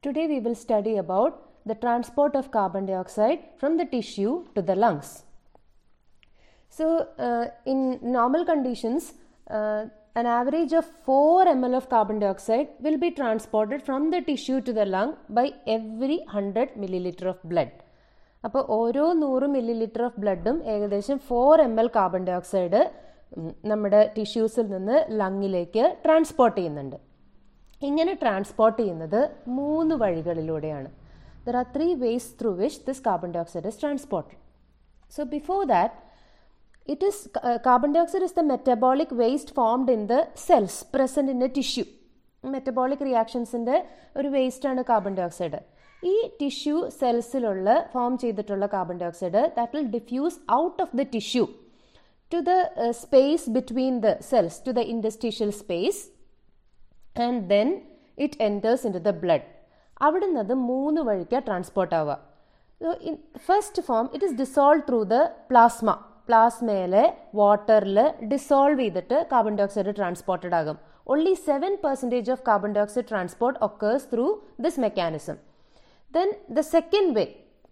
Today we will study about the transport of carbon dioxide from the tissue to the lungs. So, uh, in normal conditions, uh, an average of 4 ml of carbon dioxide will be transported from the tissue to the lung by every 100 milliliter of blood. അപ്പോൾ ഓരോ നൂറ് milli millilitre of ബ്ലഡും ഏകദേശം four M L carbon dioxide നമ്മുടെ ടിഷ്യൂസിൽ നിന്ന് ലങ്ങിലേക്ക് transport ചെയ്യുന്നുണ്ട് ഇങ്ങനെ ട്രാൻസ്പോർട്ട് ചെയ്യുന്നത് മൂന്ന് വഴികളിലൂടെയാണ് there are three ways through which this carbon dioxide is transported so before that it is uh, carbon dioxide is the metabolic waste formed in the cells present in a tissue metabolic റിയാക്ഷൻസിൻ്റെ ഒരു വേസ്റ്റാണ് carbon dioxide ഈ tissue സെൽസിലുള്ള form ചെയ്തിട്ടുള്ള carbon dioxide that will diffuse out of the tissue to the space between the cells to the interstitial space and then it enters into the blood അവിടെ നിന്ന് അത് മൂന്ന് വഴിക്കാണ് transport ആവുക first form it is dissolve through the plasma പ്ലാസ്മയിലെ വാട്ടറിൽ dissolve ചെയ്തിട്ട് carbon dioxide transported ആകും only seven percentage of carbon dioxide transport occurs through this mechanism then the second way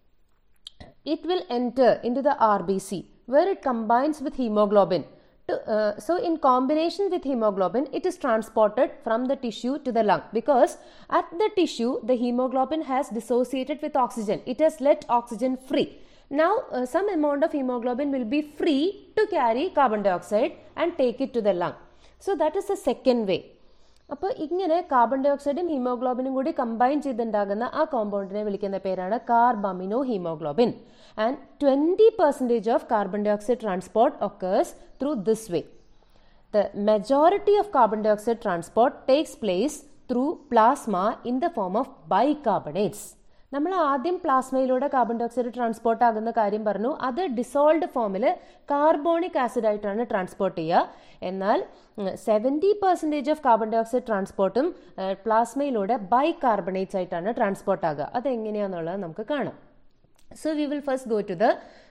it will enter into the RBC where it combines with hemoglobin. To, uh, so, in combination with hemoglobin, it is transported from the tissue to the lung because at the tissue, the hemoglobin has dissociated with oxygen. It has let oxygen free. Now, uh, some amount of hemoglobin will be free to carry carbon dioxide and take it to the lung. So, that is the second way. അപ്പോൾ ഇങ്ങനെ carbon ഡൈ ഓക്സൈഡും ഹീമോഗ്ലോബിനും കൂടി combine ചെയ്തുണ്ടാകുന്ന ആ കോമ്പൗണ്ടിനെ വിളിക്കുന്ന പേരാണ് carbamino haemoglobin and twenty percentage of carbon dioxide transport occurs through this way the majority of carbon dioxide transport takes place through plasma in the form of bicarbonates നമ്മൾ ആദ്യം പ്ലാസ്മയിലൂടെ carbon dioxide transport ആകുന്ന കാര്യം പറഞ്ഞു അത് dissolved ഫോമിൽ carbonic acid ആയിട്ടാണ് transport ചെയ്യുക എന്നാൽ seventy percentage of carbon dioxide ട്രാൻസ്പോർട്ടും പ്ലാസ്മയിലൂടെ ബൈ കാർബണേറ്റ്സ് ആയിട്ടാണ് ട്രാൻസ്പോർട്ട് ആകുക അതെങ്ങനെയാണെന്നുള്ളത് നമുക്ക് കാണാം so we will first go to the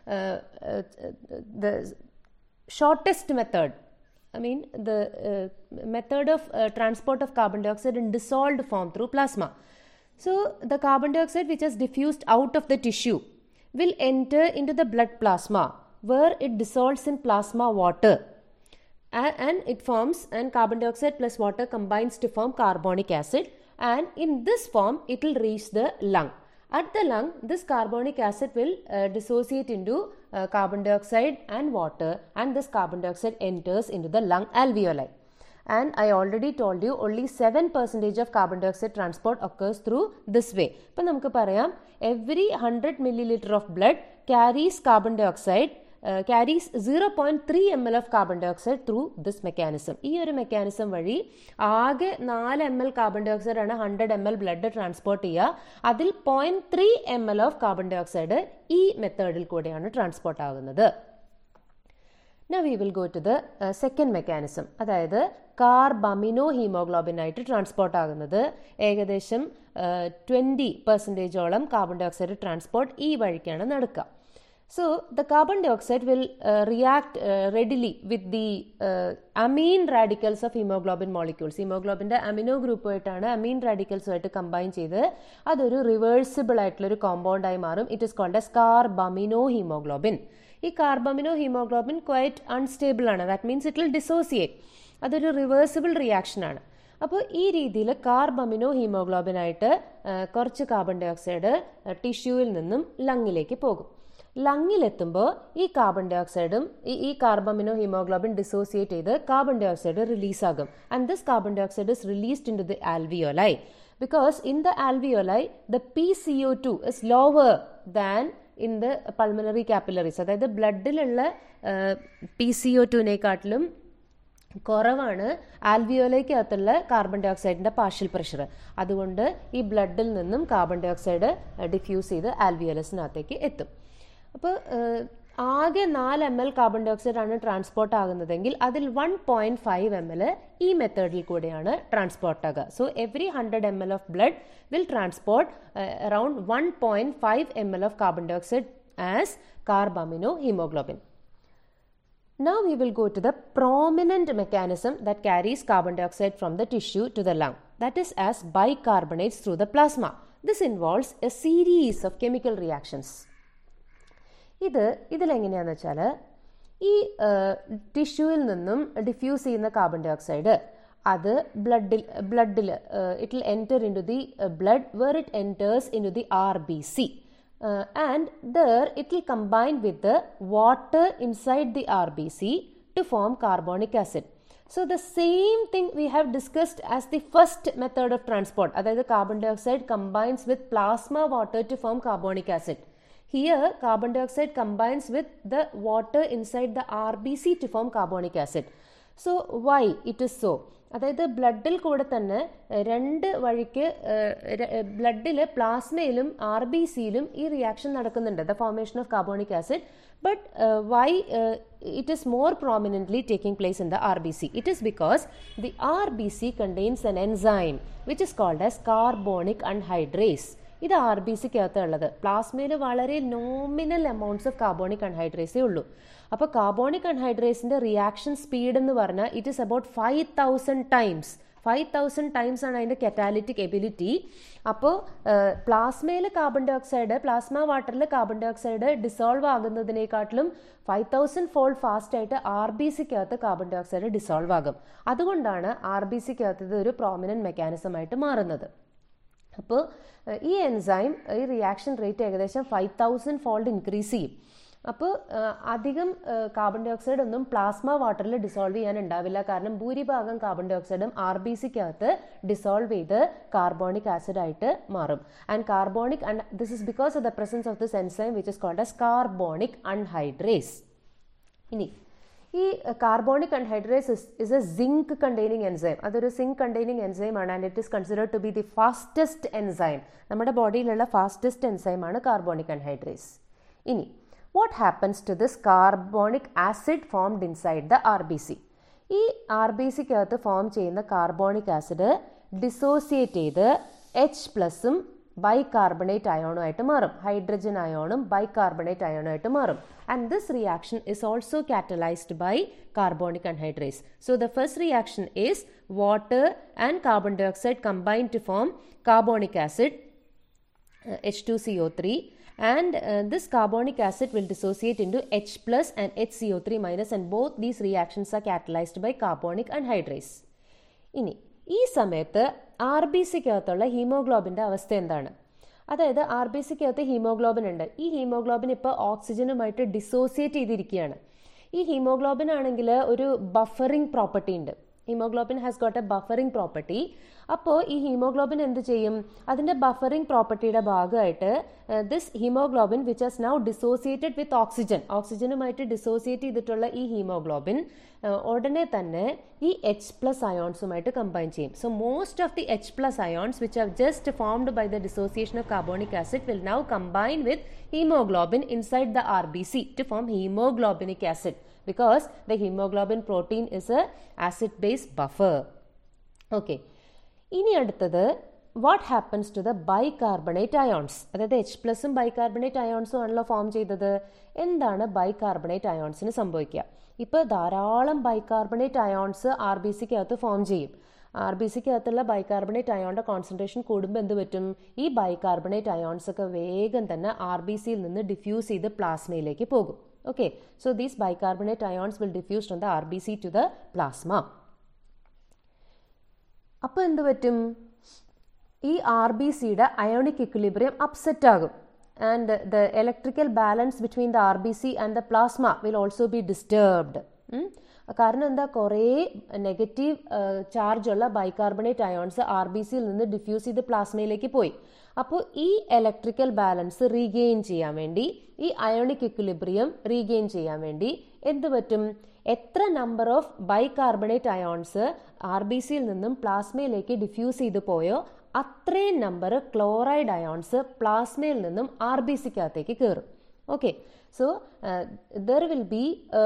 the shortest method I mean the uh, method of uh, transport of carbon dioxide in dissolved form through plasma. So, the carbon dioxide which has diffused out of the tissue will enter into the blood plasma where it dissolves in plasma water and, and it forms and carbon dioxide plus water combines to form carbonic acid and in this form it will reach the lung. At the lung, this carbonic acid will uh, dissociate into uh, carbon dioxide and water and this carbon dioxide enters into the lung alveoli. and I already told you only 7 percentage of carbon dioxide transport occurs through this way. ഇപ്പം നമുക്ക് പറയാം every hundred millilitre of blood carries carbon dioxide carries zero point three M L of carbon dioxide through this mechanism ഈ ഒരു mechanism വഴി ആകെ നാല് M L carbon dioxide ആണ് hundred M L blood transport ചെയ്യുക അതിൽ point three M L of carbon dioxide ഈ മെത്തേഡിൽ കൂടെയാണ് ട്രാൻസ്പോർട്ട് ആകുന്നത് Now we will go to the uh, second mechanism അതായത് കാർബമിനോ ഹീമോഗ്ലോബിൻ ആയിട്ട് ട്രാൻസ്പോർട്ട് ആകുന്നത് ഏകദേശം ട്വൻറ്റി പെർസെൻറ്റേജോളം കാർബൺ ഡൈ ഓക്സൈഡ് ട്രാൻസ്പോർട്ട് ഈ വഴിക്കാണ് നടക്കുക so the carbon dioxide will react readily with the amine radicals of haemoglobin molecules ഹീമോഗ്ലോബിൻ്റെ amino ഗ്രൂപ്പുമായിട്ടാണ് അമീൻ റാഡിക്കൽസുമായിട്ട് കമ്പൈൻ ചെയ്ത് അതൊരു റിവേഴ്സിബിൾ ആയിട്ടുള്ള ഒരു കോമ്പൗണ്ടായി മാറും it is called as carbamino haemoglobin ഈ കാർബമിനോ ഹീമോഗ്ലോബിൻ ക്വൈറ്റ് അൺസ്റ്റേബിൾ ആണ് that means it will dissociate അതൊരു റിവേഴ്സിബിൾ റിയാക്ഷൻ ആണ് അപ്പോൾ ഈ രീതിയിൽ കാർബമിനോ ഹീമോഗ്ലോബിനായിട്ട് കുറച്ച് കാർബൺ ഡൈ ഓക്സൈഡ് ടിഷ്യൂവിൽ നിന്നും ലങ്ങിലേക്ക് പോകും ലങ്ങിലെത്തുമ്പോൾ ഈ കാർബൺ ഡൈ ഓക്സൈഡും ഈ ഈ കാർബമിനോ ഹീമോഗ്ലോബിൻ ഡിസോസിയേറ്റ് ചെയ്ത് കാർബൺ ഡൈ ഓക്സൈഡ് റിലീസ് ആകും and this carbon dioxide is released into the alveoli because in the alveoli the P C O two is lower than in the pulmonary capillaries അതായത് ബ്ലഡിലുള്ള P C O ടുവിനെക്കാട്ടിലും കുറവാണ് ആൽവിയോലയ്ക്കകത്തുള്ള carbon ഡൈ ഓക്സൈഡിൻ്റെ partial pressure അതുകൊണ്ട് ഈ ബ്ലഡിൽ നിന്നും കാർബൺ ഡൈ ഓക്സൈഡ് ഡിഫ്യൂസ് ചെയ്ത് ആൽവിയോലസിനകത്തേക്ക് എത്തും അപ്പോൾ ആകെ നാല് M L carbon dioxide ആണ് ട്രാൻസ്പോർട്ട് ആകുന്നതെങ്കിൽ അതിൽ one point five M L ഈ മെത്തേഡിൽ കൂടെയാണ് ട്രാൻസ്പോർട്ട് ആകുക so every hundred M L of blood will transport around one point five M L of carbon dioxide as carbamino haemoglobin Now we will go to the prominent mechanism that carries carbon dioxide from the tissue to the lung. That is as bicarbonates through the plasma. This involves a series of chemical reactions ഇത് ഇതിലെങ്ങനെയാണെന്ന് വെച്ചാൽ ഈ ടിഷ്യൂവിൽ നിന്നും diffuse ചെയ്യുന്ന carbon dye oxide അത് ബ്ലഡിൽ ബ്ലഡിൽ it will enter into the blood where it enters into the R B C and there it will combine with water inside the R B C to form carbonic acid So the same thing we have discussed as the first method of transport. അതായത് carbon dioxide combines with plasma water to form carbonic acid. Here carbon dioxide combines with the water inside the RBC to form carbonic acid. So why it is so? അതായത് ബ്ലഡിൽ കൂടെ തന്നെ രണ്ട് വഴിക്ക് ബ്ലഡിൽ പ്ലാസ്മയിലും R B സിയിലും ഈ reaction നടക്കുന്നുണ്ട് the formation of carbonic acid but why it is more prominently taking place in the R B C it is because the R B C contains an enzyme which is called as carbonic anhydrase ഇത് R B സിക്കകത്ത് ഉള്ളത് പ്ലാസ്മയിൽ വളരെ nominal amounts of carbonic അൺഹൈഡ്രേസേ ഉള്ളൂ അപ്പോൾ carbonic അൺഹൈഡ്രേസിന്റെ reaction speed എന്ന് പറഞ്ഞാൽ it is about five thousand times five thousand times ആണ് അതിൻ്റെ കറ്റാലിറ്റിക് എബിലിറ്റി അപ്പോൾ പ്ലാസ്മയിൽ കാർബൺ ഡൈ ഓക്സൈഡ് പ്ലാസ്മ വാട്ടറിൽ കാർബൺ ഡൈ ഓക്സൈഡ് ഡിസോൾവ് ആകുന്നതിനേക്കാട്ടിലും ഫൈവ് തൗസൻഡ് ഫോൾഡ് ഫാസ്റ്റ് ആയിട്ട് ആർ ബി സിക്കകത്ത് കാർബൺ ഡൈ ഓക്സൈഡ് ഡിസോൾവ് ആകും അതുകൊണ്ടാണ് ആർ ബി സിക്കകത്ത് ഇത് ഒരു പ്രോമിനൻറ്റ് മെക്കാനിസം ആയിട്ട് മാറുന്നത് അപ്പോൾ ഈ എൻസൈം ഈ റിയാക്ഷൻ റേറ്റ് ഏകദേശം ഫൈവ് തൗസൻഡ് ഫോൾഡ് ഇൻക്രീസ് ചെയ്യും അപ്പോൾ അധികം കാർബൺ ഡൈ ഓക്സൈഡ് ഒന്നും പ്ലാസ്മ വാട്ടറിൽ ഡിസോൾവ് ചെയ്യാൻ ഉണ്ടാവില്ല കാരണം ഭൂരിഭാഗം കാർബൺ ഡൈ ഓക്സൈഡും ആർ ബി സിക്കകത്ത് ഡിസോൾവ് ചെയ്ത് കാർബോണിക് ആസിഡ് ആയിട്ട് മാറും and carbonic this is because of the presence of this enzyme which is called as carbonic anhydrase ഇനി ഈ carbonic anhydrase is a zinc containing enzyme അതൊരു സിങ്ക് കണ്ടെയ്നിങ് എൻസൈം ആണ് and it is considered to be the fastest enzyme നമ്മുടെ ബോഡിയിലുള്ള fastest enzyme ആണ് carbonic anhydrase ഇനി what happens to this carbonic acid formed inside the R B C ഈ R B സിക്കകത്ത് form ചെയ്യുന്ന carbonic acid dissociate ചെയ്ത് H പ്ലസും bicarbonate അയോണുമായിട്ട് മാറും ഹൈഡ്രജൻ അയോണും ബൈകാർബണേറ്റ് അയോണുമായിട്ട് മാറും and this reaction is also catalysed by carbonic anhydrase so the first reaction is water and carbon dioxide combine to form carbonic acid H two C O three and uh, this carbonic acid will dissociate into H plus and HCO3 minus and both these reactions are catalyzed by carbonic anhydrase. ഇനി ഈ സമയത്ത് R B സിക്കകത്തുള്ള ഹീമോഗ്ലോബിൻ്റെ അവസ്ഥ എന്താണ് അതായത് R B സിക്കകത്ത് haemoglobin ഉണ്ട് ഈ hemoglobin ഇപ്പോൾ ഓക്സിജനുമായിട്ട് dissociate ചെയ്തിരിക്കുകയാണ് ഈ ഹീമോഗ്ലോബിൻ ആണെങ്കിൽ ഒരു ബഫറിംഗ് പ്രോപ്പർട്ടി ഉണ്ട് haemoglobin has got a buffering property അപ്പോൾ ഈ ഹീമോഗ്ലോബിൻ എന്ത് ചെയ്യും അതിൻ്റെ ബഫറിംഗ് പ്രോപ്പർട്ടിയുടെ ഭാഗമായിട്ട് this haemoglobin which has now dissociated with oxygen ഓക്സിജനുമായിട്ട് ഡിസോസിയേറ്റ് ചെയ്തിട്ടുള്ള ഈ ഹീമോഗ്ലോബിൻ ഉടനെ തന്നെ ഈ എച്ച് പ്ലസ് അയോൺസുമായിട്ട് കമ്പൈൻ ചെയ്യും so most of the H plus ions which have just formed by the dissociation of carbonic acid will now combine with haemoglobin inside the R B C to form haemoglobinic acid because the hemoglobin protein is a acid base buffer okay ഇനി അടുത്തത് what happens to the bicarbonate ions അതായത് H പ്ലസും bicarbonate അയോൺസും ആണല്ലോ form ചെയ്തത് എന്താണ് bicarbonate അയോൺസിന് സംഭവിക്കുക ഇപ്പോൾ ധാരാളം ബൈകാർബണേറ്റ് അയോൺസ് ആർ ബി സിക്കകത്ത് ഫോം ചെയ്യും ആർ ബി സിക്കകത്തുള്ള ബൈകാർബണേറ്റ് അയോണിൻ്റെ കോൺസെൻട്രേഷൻ കൂടുമ്പോൾ എന്ത് പറ്റും ഈ ബൈകാർബണേറ്റ് അയോൺസ് ഒക്കെ വേഗം തന്നെ ആർ ബി സിയിൽ നിന്ന് ഡിഫ്യൂസ് ചെയ്ത് പ്ലാസ്മയിലേക്ക് പോകും okay so these bicarbonate ions will diffuse from the rbc to the plasma അപ്പോൾ എന്ത് പറ്റും ഈ ആർ ബി സിയുടെ അയോണിക് ഇക്വിലിബ്രിയം അപ്സെറ്റ് ആകും and the electrical balance between the R B C and the plasma will also be disturbed കാരണം എന്താ കുറേ negative ചാർജുള്ള ബൈകാർബണേറ്റ് അയോൺസ് ആർ ബി സിയിൽ നിന്ന് ഡിഫ്യൂസ് ചെയ്ത് പ്ലാസ്മയിലേക്ക് പോയി അപ്പോൾ ഈ ഇലക്ട്രിക്കൽ ബാലൻസ് റീഗെയിൻ ചെയ്യാൻ വേണ്ടി ഈ അയോണിക് ഇക്വിലിബ്രിയം റീഗെയിൻ ചെയ്യാൻ വേണ്ടി എന്ത് പറ്റും എത്ര number of bicarbonate ions R B സിയിൽ നിന്നും പ്ലാസ്മയിലേക്ക് ഡിഫ്യൂസ് ചെയ്ത് പോയോ അത്രയും നമ്പർ ക്ലോറൈഡ് അയോൺസ് പ്ലാസ്മയിൽ നിന്നും ആർ ബി സിക്കകത്തേക്ക് കയറും okay so uh, there will be a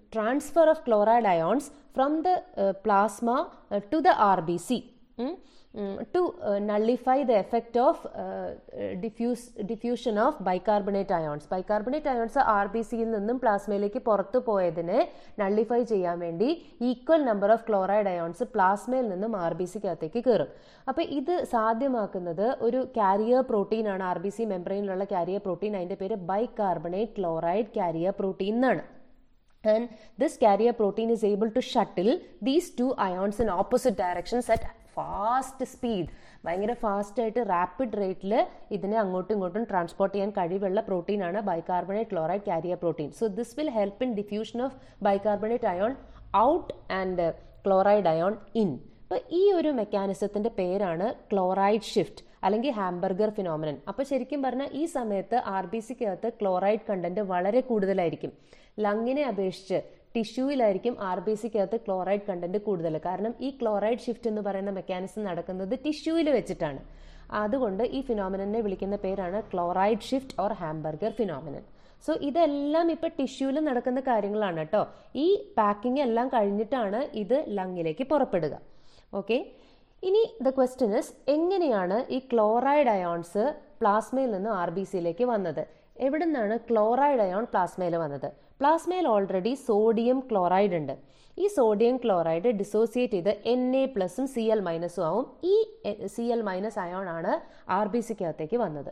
transfer of chloride ions from the uh, plasma uh, to the rbc mm? To nullify the effect of diffuse diffusion of bicarbonate ions bicarbonate ions R B സിയിൽ നിന്നും പ്ലാസ്മയിലേക്ക് പുറത്തു പോയതിനെ nullify ചെയ്യാൻ വേണ്ടി equal number of chloride ions പ്ലാസ്മയിൽ നിന്നും R B സിക്കകത്തേക്ക് കയറും അപ്പോൾ ഇത് സാധ്യമാക്കുന്നത് ഒരു കാരിയർ പ്രോട്ടീൻ ആണ് ആർ ബി സി മെംബ്രെയിനിലുള്ള കാരിയർ പ്രോട്ടീൻ അതിൻ്റെ പേര് ബൈകാർബണേറ്റ് ക്ലോറൈഡ് കാരിയർ പ്രോട്ടീൻ എന്നാണ് and this carrier protein is able to shuttle these two ions in opposite directions at fast speed ഭയങ്കര ഫാസ്റ്റ് ആയിട്ട് റാപ്പിഡ് റേറ്റിൽ ഇതിനെ അങ്ങോട്ടും ഇങ്ങോട്ടും ട്രാൻസ്പോർട്ട് ചെയ്യാൻ കഴിവുള്ള പ്രോട്ടീൻ ആണ് bicarbonate chloride carrier protein so this will help in diffusion of bicarbonate ion out and chloride ion in അപ്പോൾ ഈ ഒരു മെക്കാനിസത്തിന്റെ പേരാണ് ക്ലോറൈഡ് ഷിഫ്റ്റ് അല്ലെങ്കിൽ ഹാംബർഗർ ഫിനോമിനൻ അപ്പോൾ ശരിക്കും പറഞ്ഞാൽ ഈ സമയത്ത് ആർ ബി സിക്കകത്ത് ക്ലോറൈഡ് കണ്ടന്റ് വളരെ കൂടുതലായിരിക്കും ലങ്ങിനെ അപേക്ഷിച്ച് ടിഷ്യൂവിലായിരിക്കും ആർ ബി സിക്കകത്ത് ക്ലോറൈഡ് കണ്ടന്റ് കൂടുതൽ കാരണം ഈ ക്ലോറൈഡ് ഷിഫ്റ്റ് എന്ന് പറയുന്ന മെക്കാനിസം നടക്കുന്നത് ടിഷ്യൂവിൽ വെച്ചിട്ടാണ് അതുകൊണ്ട് ഈ ഫിനോമിനെ വിളിക്കുന്ന പേരാണ് chloride shift or Hamburger phenomenon so ഇതെല്ലാം ഇപ്പം ടിഷ്യൂവിൽ നടക്കുന്ന കാര്യങ്ങളാണ് കേട്ടോ ഈ പാക്കിംഗ് എല്ലാം കഴിഞ്ഞിട്ടാണ് ഇത് ലങ്ങിലേക്ക് പുറപ്പെടുക ഓക്കെ ഇനി ദ ക്വസ്റ്റ്യൻ ഇസ് എങ്ങനെയാണ് ഈ ക്ലോറൈഡ് അയോൺസ് പ്ലാസ്മയിൽ നിന്ന് ആർ ബി സിയിലേക്ക് വന്നത് എവിടെ നിന്നാണ് ക്ലോറൈഡ് അയോൺ പ്ലാസ്മയിൽ വന്നത് പ്ലാസ്മയിൽ ഓൾറെഡി സോഡിയം ക്ലോറൈഡ് ഉണ്ട് ഈ സോഡിയം ക്ലോറൈഡ് ഡിസോസിയേറ്റ് ചെയ്ത് എൻ എ പ്ലസും സി എൽ മൈനസും ആവും ഈ സി എൽ മൈനസ് അയോൺ ആണ് ആർ ബി സിക്കകത്തേക്ക് വന്നത്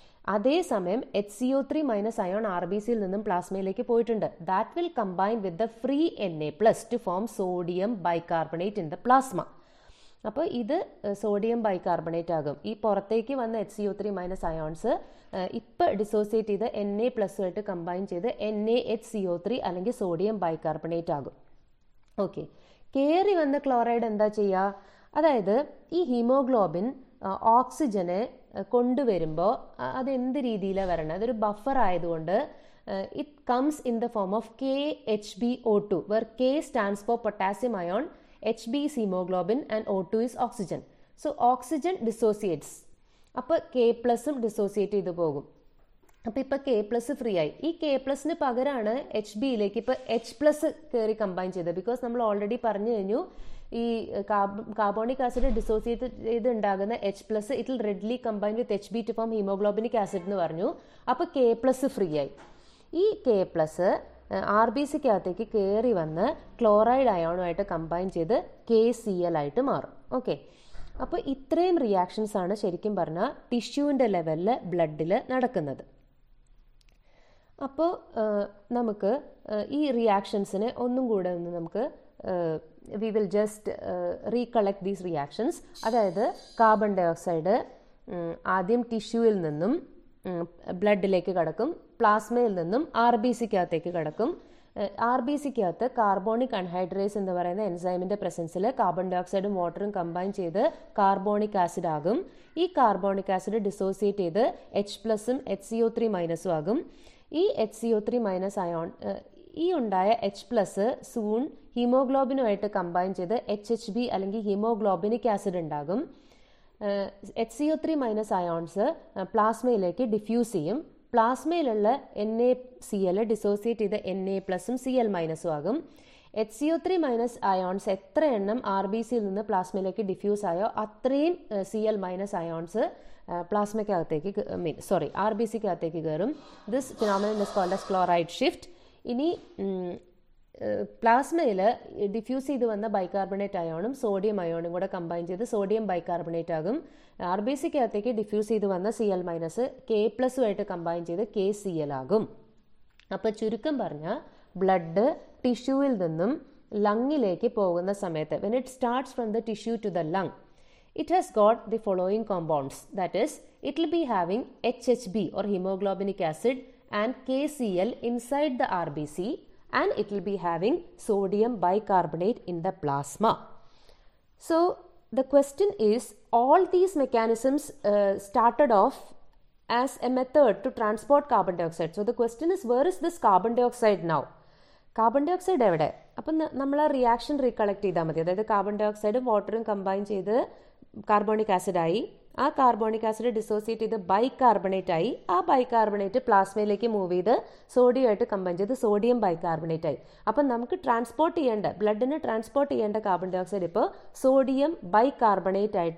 അതേസമയം H C O three minus ion R B സിയിൽ നിന്നും പ്ലാസ്മയിലേക്ക് പോയിട്ടുണ്ട് that will combine with the free N A plus to form sodium bicarbonate in the plasma അപ്പോൾ ഇത് സോഡിയം ബൈകാർബണേറ്റ് ആകും ഈ പുറത്തേക്ക് വന്ന H C O three minus ions ഇപ്പം ഡിസോസിയേറ്റ് ചെയ്ത് എൻ എ പ്ലസ് ആയിട്ട് കമ്പൈൻ ചെയ്ത് N A H C O three അല്ലെങ്കിൽ സോഡിയം ബൈകാർബണേറ്റ് ആകും ഓക്കെ കയറി വന്ന ക്ലോറൈഡ് എന്താ ചെയ്യുക അതായത് ഈ ഹീമോഗ്ലോബിൻ ഓക്സിജനെ കൊണ്ടുവരുമ്പോൾ അത് എന്ത് രീതിയിലാണ് വരണത് അതൊരു ബഫർ ആയതുകൊണ്ട് it comes in the form of K H B O two where K stands for potassium ion H B is hemoglobin and O2 is oxygen. So oxygen dissociates. അപ്പോൾ കെ പ്ലസും dissociate ചെയ്തു പോകും അപ്പോൾ ഇപ്പോൾ K plus free ആയി ഈ K പ്ലസിന് പകരമാണ് H ബിയിലേക്ക് ഇപ്പോൾ എച്ച് പ്ലസ് കയറി കമ്പൈൻ ചെയ്തത് ബിക്കോസ് നമ്മൾ ഓൾറെഡി പറഞ്ഞു കഴിഞ്ഞു ഈ കാർബോണിക് ആസിഡ് ഡിസോസിയേറ്റ് ചെയ്ത് ഉണ്ടാകുന്ന H plus it will readily combine with H B to form haemoglobinic acid എന്ന് പറഞ്ഞു അപ്പോൾ കെ പ്ലസ് ഫ്രീ ആയി ഈ കെ പ്ലസ് ആർ ബി സിക്കകത്തേക്ക് കയറി വന്ന് ക്ലോറൈഡ് അയോണുമായിട്ട് കമ്പൈൻ ചെയ്ത് കെ സി എൽ ആയിട്ട് മാറും ഓക്കെ അപ്പോൾ ഇത്രയും റിയാക്ഷൻസ് ആണ് ശരിക്കും പറഞ്ഞാൽ ടിഷ്യൂവിൻ്റെ ലെവലിൽ ബ്ലഡിൽ നടക്കുന്നത് അപ്പോൾ നമുക്ക് ഈ റിയാക്ഷൻസിനെ ഒന്നും കൂടെ ഒന്ന് നമുക്ക് we will just recollect these reactions അതായത് കാർബൺ ഡൈ ഓക്സൈഡ് ആദ്യം ടിഷ്യൂവിൽ നിന്നും ബ്ലഡിലേക്ക് കടക്കും പ്ലാസ്മയിൽ നിന്നും ആർ ബി സിക്കകത്തേക്ക് കടക്കും ആർ ബി സിക്കകത്ത് കാർബോണിക് അൺഹൈഡ്രേസ് എന്ന് പറയുന്ന എൻസൈമിന്റെ പ്രസൻസിൽ കാർബൺ ഡൈ ഓക്സൈഡും വാട്ടറും കമ്പൈൻ ചെയ്ത് കാർബോണിക് ആസിഡ് ആകും ഈ കാർബോണിക് ആസിഡ് ഡിസോസിയേറ്റ് ചെയ്ത് എച്ച് പ്ലസും എച്ച് സി ഒ ത്രീ മൈനസും ആകും ഈ H C O three minus ion ഈ ഉണ്ടായ എച്ച് പ്ലസ് സൂൺ ഹീമോഗ്ലോബിനുമായിട്ട് കമ്പൈൻ ചെയ്ത് എച്ച് എച്ച് ബി അല്ലെങ്കിൽ ഹീമോഗ്ലോബിനിക് ആസിഡ് ഉണ്ടാകും H C O three minus ions പ്ലാസ്മയിലേക്ക് ഡിഫ്യൂസ് ചെയ്യും പ്ലാസ്മയിലുള്ള N A C L dissociate ചെയ്ത് എൻ എ പ്ലസും സി എൽ മൈനസും ആകും H C O three minus ions എത്ര എണ്ണം ആർ ബി സിയിൽ നിന്ന് പ്ലാസ്മയിലേക്ക് ഡിഫ്യൂസ് ആയോ അത്രയും സി എൽ മൈനസ് അയോൺസ് പ്ലാസ്മയ്ക്കകത്തേക്ക് മീൻ സോറി ആർ ബി സിക്കകത്തേക്ക് കയറും this phenomenon is called as chloride shift ഇനി പ്ലാസ്മയിൽ ഡിഫ്യൂസ് ചെയ്ത് വന്ന ബൈകാർബണേറ്റ് അയോണും സോഡിയം അയോണും കൂടെ കമ്പൈൻ ചെയ്ത് സോഡിയം ബൈകാർബണേറ്റ് ആകും ആർ ബി സിക്കകത്തേക്ക് ഡിഫ്യൂസ് ചെയ്ത് വന്ന സി എൽ മൈനസ് കെ പ്ലസുമായിട്ട് കമ്പൈൻ ചെയ്ത് കെ സി എൽ ആകും അപ്പോൾ ചുരുക്കം പറഞ്ഞാൽ ബ്ലഡ് ടിഷ്യൂവിൽ നിന്നും ലങ്ങിലേക്ക് പോകുന്ന സമയത്ത് when it starts from the tissue to the lung it has got the following compounds that is it will be having HHB or hemoglobinic acid and KCl inside the RBC and it will be having sodium bicarbonate in the plasma. So the question is all these mechanisms uh, started off as a method to transport carbon dioxide. So the question is where is this carbon dioxide now? Carbon dioxide എവിടെ അപ്പം നമ്മൾ ആ reaction recollect ചെയ്താൽ മതി അതായത് carbon ഡൈ ഓക്സൈഡും വാട്ടറും കമ്പൈൻ ചെയ്ത് കാർബോണിക് ആസിഡ് ആയി ആ കാർബോണിക് ആസിഡ് ഡിസോസിയേറ്റ് ചെയ്ത് ബൈകാർബണേറ്റ് ആയി ആ ബൈകാർബണേറ്റ് പ്ലാസ്മയിലേക്ക് മൂവ് ചെയ്ത് സോഡിയം ആയിട്ട് കമ്പൈൻ ചെയ്ത് സോഡിയം ബൈകാർബണേറ്റ് ആയി അപ്പം നമുക്ക് ട്രാൻസ്പോർട്ട് ചെയ്യേണ്ട ബ്ലഡിന് ട്രാൻസ്പോർട്ട് ചെയ്യേണ്ട കാർബൺ ഡൈ ഓക്സൈഡ് ഇപ്പോൾ സോഡിയം ബൈകാർബണേറ്റ് ആയിട്ട്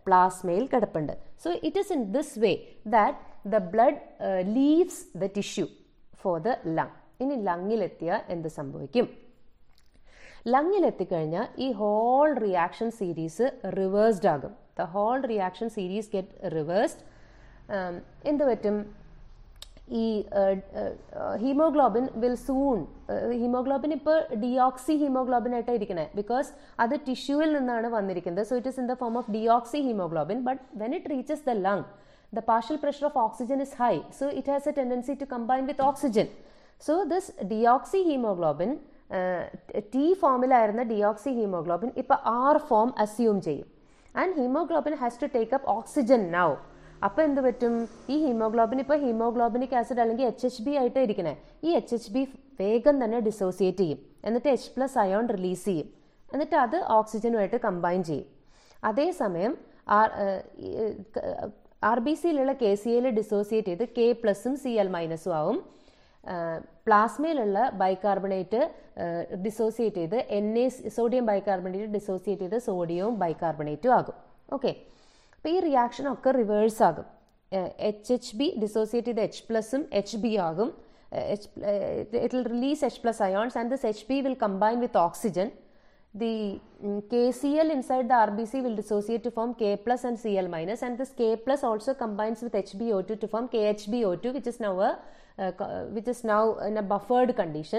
പ്ലാസ്മയിൽ കിടപ്പുണ്ട് so it is in this way that the blood leaves the tissue for the lung ഇനി ലങ്ങിലെത്തിയ എന്ത് സംഭവിക്കും ലങ്ങിലെത്തിക്കഴിഞ്ഞാൽ ഈ ഹോൾ റിയാക്ഷൻ സീരീസ് റിവേഴ്സ്ഡ് ആകും the whole reaction series get reversed എന്ത് പറ്റും ഈ ഹീമോഗ്ലോബിൻ വിൽ സൂൺ ഹീമോഗ്ലോബിൻ ഇപ്പോൾ ഡിയോക്സി ഹീമോഗ്ലോബിൻ ആയിട്ടാണ് ഇരിക്കുന്നത് ബിക്കോസ് അത് ടിഷ്യൂവിൽ നിന്നാണ് വന്നിരിക്കുന്നത് so it is in the form of deoxy haemoglobin but when it reaches the lung the partial pressure of oxygen is high so it has a tendency to combine with oxygen so this deoxyhemoglobin ടി ഫോമിലായിരുന്ന deoxy hemoglobin ഇപ്പോൾ R form assume ചെയ്യും and hemoglobin has to take up oxygen now അപ്പോൾ എന്ത് പറ്റും ഈ hemoglobin ഇപ്പോൾ hemoglobinic acid അല്ലെങ്കിൽ എച്ച് എച്ച് ബി ആയിട്ട് ഇരിക്കണേ ഈ എച്ച് എച്ച് ബി വേഗം തന്നെ ഡിസോസിയേറ്റ് ചെയ്യും എന്നിട്ട് എച്ച് പ്ലസ് അയോൺ റിലീസ് ചെയ്യും എന്നിട്ട് അത് ഓക്സിജനുമായിട്ട് കമ്പൈൻ ചെയ്യും അതേസമയം ആർ ബി സിയിലുള്ള കെ സി എയിൽ ഡിസോസിയേറ്റ് ചെയ്ത് കെ പ്ലസും സി എൽ മൈനസും ആവും പ്ലാസ്മയിലുള്ള ബൈകാർബണേറ്റ് ഡിസോസിയേറ്റ് ചെയ്ത് N A sodium bicarbonate dissociate ചെയ്ത് സോഡിയവും ബൈകാർബണേറ്റും ആകും ഓക്കെ അപ്പോൾ ഈ റിയാക്ഷൻ ഒക്കെ റിവേഴ്സ് ആകും എച്ച് എച്ച് ബി ഡിസോസിയേറ്റ് ചെയ്ത് എച്ച് പ്ലസും എച്ച് ബി ആകും it will release H plus ions and this H B will combine with oxygen the mm, KCl inside the RBC will dissociate to form K plus and Cl minus and this K plus also combines with HbO2 to form KHbO2 which is now a uh, which is now in a buffered condition.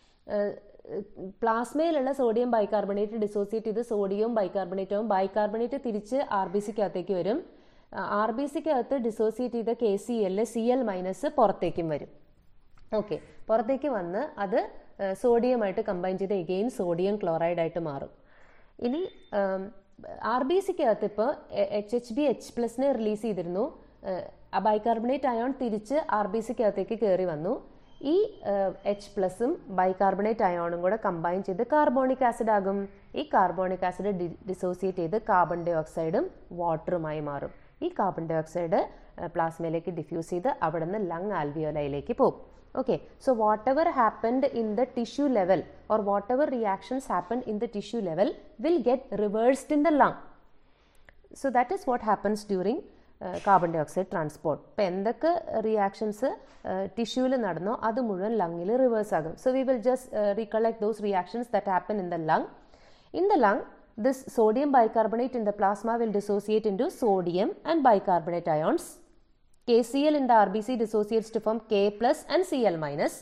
പ്ലാസ്മയിലുള്ള sodium bicarbonate dissociate ചെയ്ത് സോഡിയവും ബൈകാർബണേറ്റും bicarbonate തിരിച്ച് R B സിക്കകത്തേക്ക് വരും R B സിക്കകത്ത് dissociate ചെയ്ത K C L C L minus പുറത്തേക്കും വരും ഓക്കെ പുറത്തേക്ക് വന്ന് അത് സോഡിയമായിട്ട് കമ്പൈൻ ചെയ്ത് എഗെയിൻ സോഡിയം ക്ലോറൈഡ് ആയിട്ട് മാറും ഇനി ആർ ബി സിക്കകത്ത് ഇപ്പോൾ എച്ച് എച്ച് ബി എച്ച് പ്ലസിനെ റിലീസ് ചെയ്തിരുന്നു ബൈകാർബണേറ്റ് അയോൺ തിരിച്ച് ആർ ബി സിക്കകത്തേക്ക് കയറി വന്നു ഈ എച്ച് പ്ലസും ബൈകാർബണേറ്റ് അയോണും കൂടെ കമ്പൈൻ ചെയ്ത് കാർബോണിക് ആസിഡ് ആകും ഈ കാർബോണിക് ആസിഡ് ഡിസോസിയേറ്റ് ചെയ്ത് കാർബൺ ഡൈ ഓക്സൈഡും വാട്ടറുമായി മാറും ഈ കാർബൺ ഡൈ ഓക്സൈഡ് പ്ലാസ്മയിലേക്ക് ഡിഫ്യൂസ് ചെയ്ത് അവിടെ നിന്ന് ലങ് ആൽവിയോലയിലേക്ക് പോകും okay so whatever happened in the tissue level or whatever reactions happened in the tissue level will get reversed in the lung so that is what happens during carbon dioxide transport ഇപ്പം എന്തൊക്കെ reactions ടിഷ്യൂവിൽ നടന്നോ അത് മുഴുവൻ ലങ്ങിൽ reverse ആകും so we will just recollect those reactions that happen in the lung in the lung this sodium bicarbonate in the plasma will dissociate in to sodium and bicarbonate ions KCl in the RBC dissociates to form K plus and Cl minus.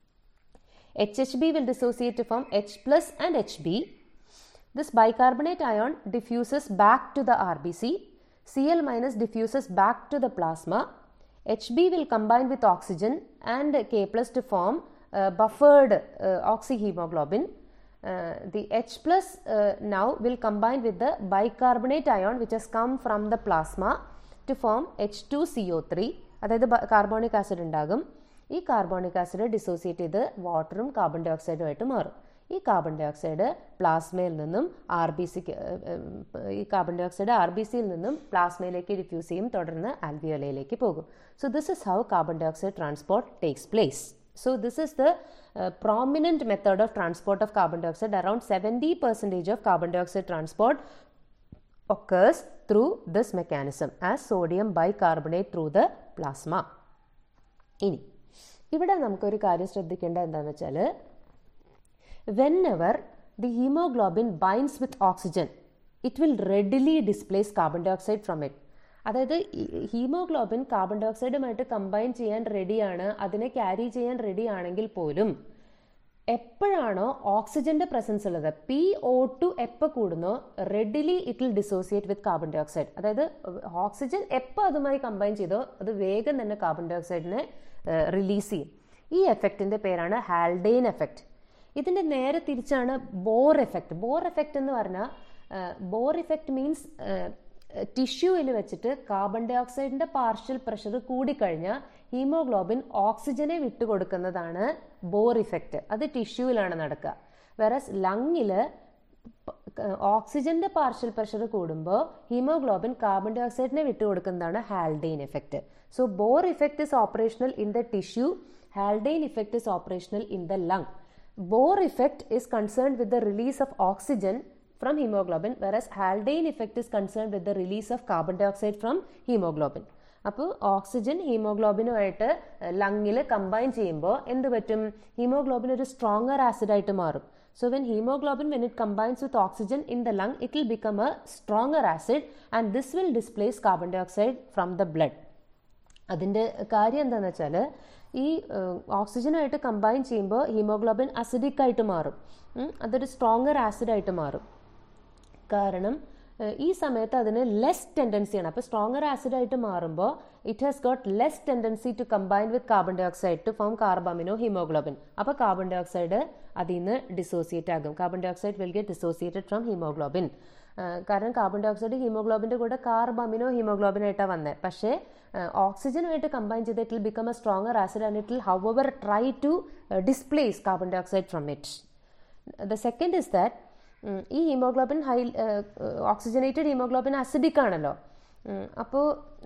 HHB will dissociate to form H plus and HB. This bicarbonate ion diffuses back to the RBC. Cl minus diffuses back to the plasma. HB will combine with oxygen and K plus to form uh, buffered uh, oxyhemoglobin. Uh, the H plus now will combine with the bicarbonate ion which has come from the plasma to form H two C O three അതായത് carbonic acid ഉണ്ടാകും ഈ carbonic acid dissociate ചെയ്ത് വാട്ടറും carbon ഡൈ ഓക്സൈഡുമായിട്ട് മാറും ഈ carbon dye oxide പ്ലാസ്മയിൽ നിന്നും R B സിക്ക് ഈ carbon dioxide R B സിയിൽ നിന്നും പ്ലാസ്മയിലേക്ക് ഡിഫ്യൂസ് ചെയ്യും തുടർന്ന് ആൽവിയോലയിലേക്ക് പോകും so this is how carbon dioxide transport takes place So this is the uh, prominent method of transport of carbon dioxide. Around 70 percentage of carbon dioxide transport occurs through this mechanism as sodium bicarbonate through the plasma. ഇനി ഇവിടെ നമുക്കൊരു കാര്യം ശ്രദ്ധിക്കേണ്ട എന്താണെന്ന് വെച്ചാൽ whenever the hemoglobin binds with oxygen it will readily displace carbon dioxide from it അതായത് hemoglobin carbon ഡൈ ഓക്സൈഡുമായിട്ട് കമ്പൈൻ ചെയ്യാൻ റെഡിയാണ് അതിനെ ക്യാരി ചെയ്യാൻ റെഡി ആണെങ്കിൽ പോലും എപ്പോഴാണോ ഓക്സിജന്റെ പ്രസൻസ് ഉള്ളത് പി ഒ ടു എപ്പോൾ കൂടുന്നോ readily it will dissociate with carbon dioxide അതായത് ഓക്സിജൻ എപ്പോൾ അതുമായി കമ്പൈൻ ചെയ്തോ അത് വേഗം തന്നെ കാർബൺ ഡൈ ഓക്സൈഡിനെ റിലീസ് ചെയ്യും ഈ എഫക്റ്റിന്റെ പേരാണ് ഹാൽഡെയിൻ എഫക്റ്റ് ഇതിന്റെ നേരെ തിരിച്ചാണ് ബോർ എഫക്റ്റ് ബോർ എഫക്റ്റ് എന്ന് പറഞ്ഞാൽ ബോർ ഇഫക്റ്റ് മീൻസ് ടിഷ്യൂവിൽ വെച്ചിട്ട് കാർബൺ ഡൈ ഓക്സൈഡിന്റെ പാർഷ്യൽ പ്രഷർ കൂടിക്കഴിഞ്ഞാൽ ഹീമോഗ്ലോബിൻ ഓക്സിജനെ വിട്ടുകൊടുക്കുന്നതാണ് ബോർ ഇഫക്റ്റ് അത് ടിഷ്യൂവിലാണ് നടക്കുക വേറസ് ലങ്ങിൽ ഓക്സിജന്റെ പാർഷ്യൽ പ്രഷർ കൂടുമ്പോൾ ഹീമോഗ്ലോബിൻ കാർബൺ ഡൈ ഓക്സൈഡിനെ വിട്ടുകൊടുക്കുന്നതാണ് Haldane effect so Bohr effect is operational in the tissue Haldane effect is operational in the lung Bohr effect is concerned with the release of oxygen from hemoglobin whereas haldane effect is concerned with the release of carbon dioxide from hemoglobin അപ്പോൾ oxygen ഹീമോഗ്ലോബിനുമായിട്ട് ലങ്ങിൽ combine ചെയ്യുമ്പോൾ എന്ത് പറ്റും haemoglobin ഒരു stronger ആസിഡായിട്ട് മാറും So when hemoglobin, when it combines with oxygen in the lung, it will become a stronger acid and this will displace carbon dioxide from the blood. അതിൻ്റെ കാര്യം എന്താണെന്ന് വെച്ചാൽ ഈ ഓക്സിജനായിട്ട് കമ്പൈൻ ചെയ്യുമ്പോൾ ഹീമോഗ്ലോബിൻ അസിഡിക് ആയിട്ട് മാറും അതൊരു സ്ട്രോങ്ങർ ആസിഡായിട്ട് മാറും കാരണം ഈ സമയത്ത് അതിന് ലെസ് ടെൻഡൻസിയാണ് അപ്പോൾ സ്ട്രോങ്ങർ ആസിഡായിട്ട് മാറുമ്പോൾ it has got less tendency to combine with carbon dioxide to form carbamino hemoglobin അപ്പോൾ കാർബൺ ഡൈ ഓക്സൈഡ് അതിൽ നിന്ന് ഡിസോസിയേറ്റ് ആകും carbon dioxide will get dissociated from hemoglobin കാരണം കാർബൺ ഡൈ ഓക്സൈഡ് ഹീമോഗ്ലോബിൻ്റെ കൂടെ carbamino hemoglobin ആയിട്ടാണ് വന്നത് പക്ഷേ ഓക്സിജനുമായിട്ട് കമ്പൈൻ ചെയ്ത് it will become a stronger acid and it will however try to displace carbon dioxide from it the second is that ഈ hemoglobin high oxygenated hemoglobin acidic ആണല്ലോ അപ്പോൾ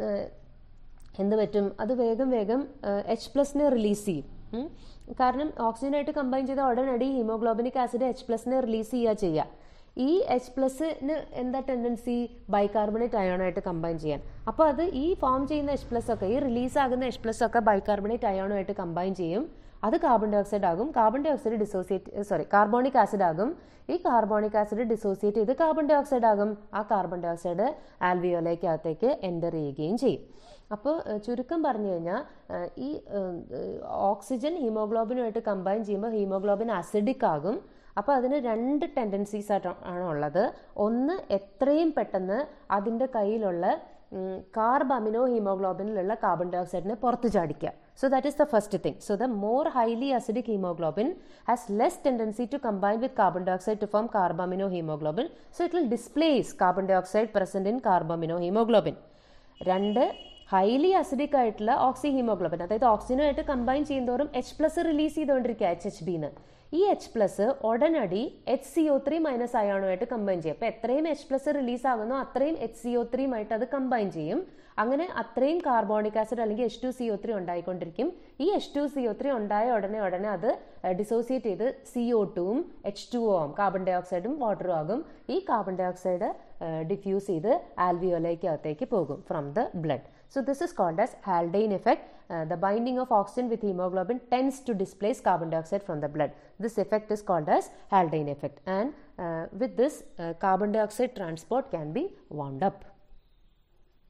എന്ത് പറ്റും അത് വേഗം വേഗം എച്ച് പ്ലസിനെ റിലീസ് ചെയ്യും കാരണം ഓക്സിജനായിട്ട് കമ്പൈൻ ചെയ്ത ഉടനടി ഹീമോഗ്ലോബിനിക് ആസിഡ് എച്ച് പ്ലസിനെ റിലീസ് ചെയ്യുക ചെയ്യുക ഈ എച്ച് പ്ലസിന് എന്താ ടെൻഡൻസി ബൈകാർബണേറ്റ് അയോണായിട്ട് കമ്പൈൻ ചെയ്യാൻ അപ്പോൾ അത് ഈ ഫോം ചെയ്യുന്ന എച്ച് പ്ലസ് ഒക്കെ ഈ റിലീസ് ആകുന്ന എച്ച് പ്ലസ് ഒക്കെ ബൈകാർബണേറ്റ് അയോണുമായിട്ട് കമ്പൈൻ ചെയ്യും അത് കാർബൺ ഡൈ ഓക്സൈഡ് ആകും carbon dioxide dissociate sorry carbonic acid ആകും ഈ കാർബോണിക് ആസിഡ് ഡിസോസിയേറ്റ് ചെയ്ത് കാർബൺ ഡൈ ഓക്സൈഡ് ആകും ആ കാർബൺ ഡൈ ഓക്സൈഡ് ആൽവിയോലേക്കകത്തേക്ക് എൻ്റർ ചെയ്യുകയും ചെയ്യും അപ്പോൾ ചുരുക്കം പറഞ്ഞു കഴിഞ്ഞാൽ ഈ ഓക്സിജൻ ഹീമോഗ്ലോബിനുമായിട്ട് കമ്പൈൻ ചെയ്യുമ്പോൾ ഹീമോഗ്ലോബിൻ അസിഡിക് ആകും അപ്പോൾ അതിന് രണ്ട് ടെൻഡൻസീസ് ആണ് ഉള്ളത് ഒന്ന് എത്രയും പെട്ടെന്ന് അതിൻ്റെ കയ്യിലുള്ള കാർബ് അമിനോ ഹീമോഗ്ലോബിനിലുള്ള കാർബൺ ഡൈ ഓക്സൈഡിനെ പുറത്ത് ചാടിക്കുക so that is the first thing so the more highly acidic hemoglobin has less tendency to combine with carbon dioxide to form carbamino hemoglobin so it will displace carbon dioxide present in carbamino hemoglobin രണ്ട് highly acidic ആയിട്ടുള്ള oxy hemoglobin അതായത് ഓക്സിജനുമായിട്ട് combine ചെയ്യുന്നതോറും H plus release ചെയ്തുകൊണ്ടിരിക്കുക H H ബിന്ന് ഈ H plus ഉടനടി H C O three minus അയോണുമായിട്ട് കമ്പൈൻ ചെയ്യും അപ്പോൾ എത്രയും എച്ച് പ്ലസ് റിലീസ് ആകുന്നോ അത്രയും എച്ച് സി ഒ ത്രീയുമായിട്ട് അത് കമ്പൈൻ ചെയ്യും അങ്ങനെ അത്രയും കാർബോണിക് ആസിഡ് അല്ലെങ്കിൽ H two C O three ഉണ്ടായിക്കൊണ്ടിരിക്കും ഈ H two C O three ഉണ്ടായ ഉടനെ ഉടനെ അത് ഡിസോസിയേറ്റ് ചെയ്ത് സി ഒ ടുവും എച്ച് ടു ഒ ആവും കാർബൺ ഡൈ ഓക്സൈഡും വാട്ടറും ആകും ഈ കാർബൺ ഡൈ ഓക്സൈഡ് ഡിഫ്യൂസ് ചെയ്ത് ആൽവിയോലേക്കകത്തേക്ക് പോകും from the blood So this is called as Haldane effect. Uh, the binding of oxygen with hemoglobin tends to displace carbon dioxide from the blood. This effect is called as Haldane effect. And uh, with this, uh, carbon dioxide transport can be wound up.